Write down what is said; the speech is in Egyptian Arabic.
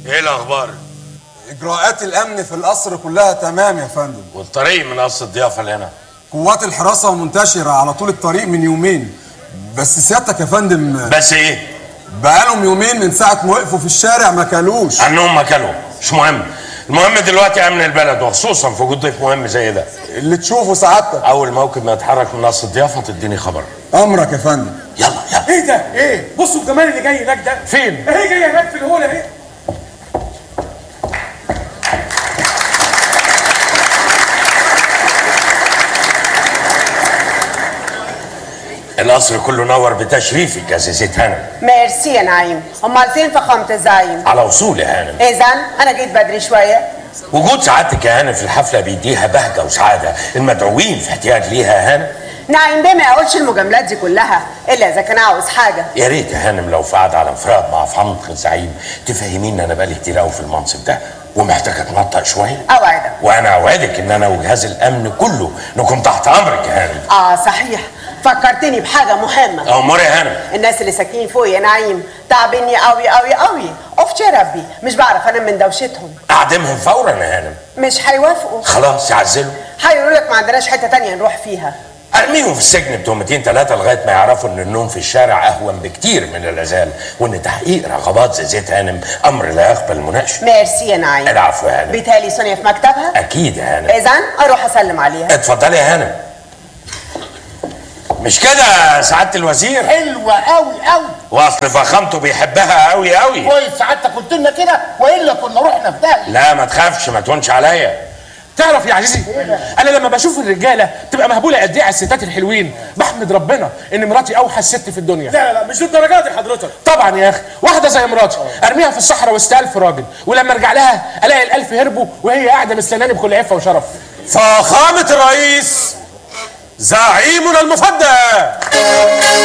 ايه الاخبار اجراءات الامن في القصر كلها تمام يا فندم والطريق من قصر الضيافه لهنا قوات الحراسه منتشره على طول الطريق من يومين بس سيادتك يا فندم بس ايه بقالهم يومين من ساعه ما وقفوا في الشارع ما كلوش عنهم ما كلوا مش مهم المهم دلوقتي امن البلد وخصوصا في وجود ضيف مهم زي ده اللي تشوفه سعادتك اول موكب ما يتحرك من قصر الضيافه تديني خبر امرك يا فندم يلا يلا ايه ده؟ ايه؟ بصوا الجمال اللي جاي هناك ده فين اهي جايه هناك في الهول اهي القصر كله نور بتشريفك يا زيزيت هانم ميرسي يا نعيم امال فين فخامة الزعيم على وصول يا هانم اذا انا جيت بدري شوية وجود سعادتك يا هانم في الحفله بيديها بهجه وسعاده المدعوين في احتياج ليها يا هانم نعيم بيه ما يقولش المجاملات دي كلها الا اذا كان عاوز حاجة يا ريت يا هانم لو في قعده على انفراد مع فخامه الزعيم تفهميني انا بقالي كتير قوي في المنصب ده ومحتاج اتنطق شويه اوعدك وانا اوعدك ان انا وجهاز الامن كله نكون تحت امرك يا هانم اه صحيح فكرتني بحاجة مهمة امور يا هانم الناس اللي ساكنين فوق يا نعيم تعبني قوي قوي قوي اوف يا ربي مش بعرف انام من دوشتهم اعدمهم فورا يا هانم مش هيوافقوا خلاص يعزلوا هيقولوا لك ما عندناش حتة تانية نروح فيها ارميهم في السجن بتهمتين ثلاثه لغايه ما يعرفوا ان النوم في الشارع اهون بكتير من العزال وان تحقيق رغبات زي زيت هانم امر لا يقبل مناقشه ميرسي يا نعيم العفو يا هانم بيتهيألي سونيا في مكتبها اكيد يا هانم اذا اروح اسلم عليها اتفضلي يا هانم مش كده يا سعاده الوزير حلوة قوي قوي واصل فخامته بيحبها قوي قوي كويس سعادتك قلت لنا كده والا كنا رحنا في داهيه لا ما تخافش ما تهونش عليا تعرف يا عزيزي انا لما بشوف الرجاله تبقى مهبوله قد ايه على الستات الحلوين بحمد ربنا ان مراتي اوحش ست في الدنيا لا لا مش للدرجه دي حضرتك طبعا يا اخي واحده زي مراتي ارميها في الصحراء وسط الف راجل ولما ارجع لها الاقي الالف هربوا وهي قاعده مستناني بكل عفه وشرف فخامه الرئيس زعيمنا المفدى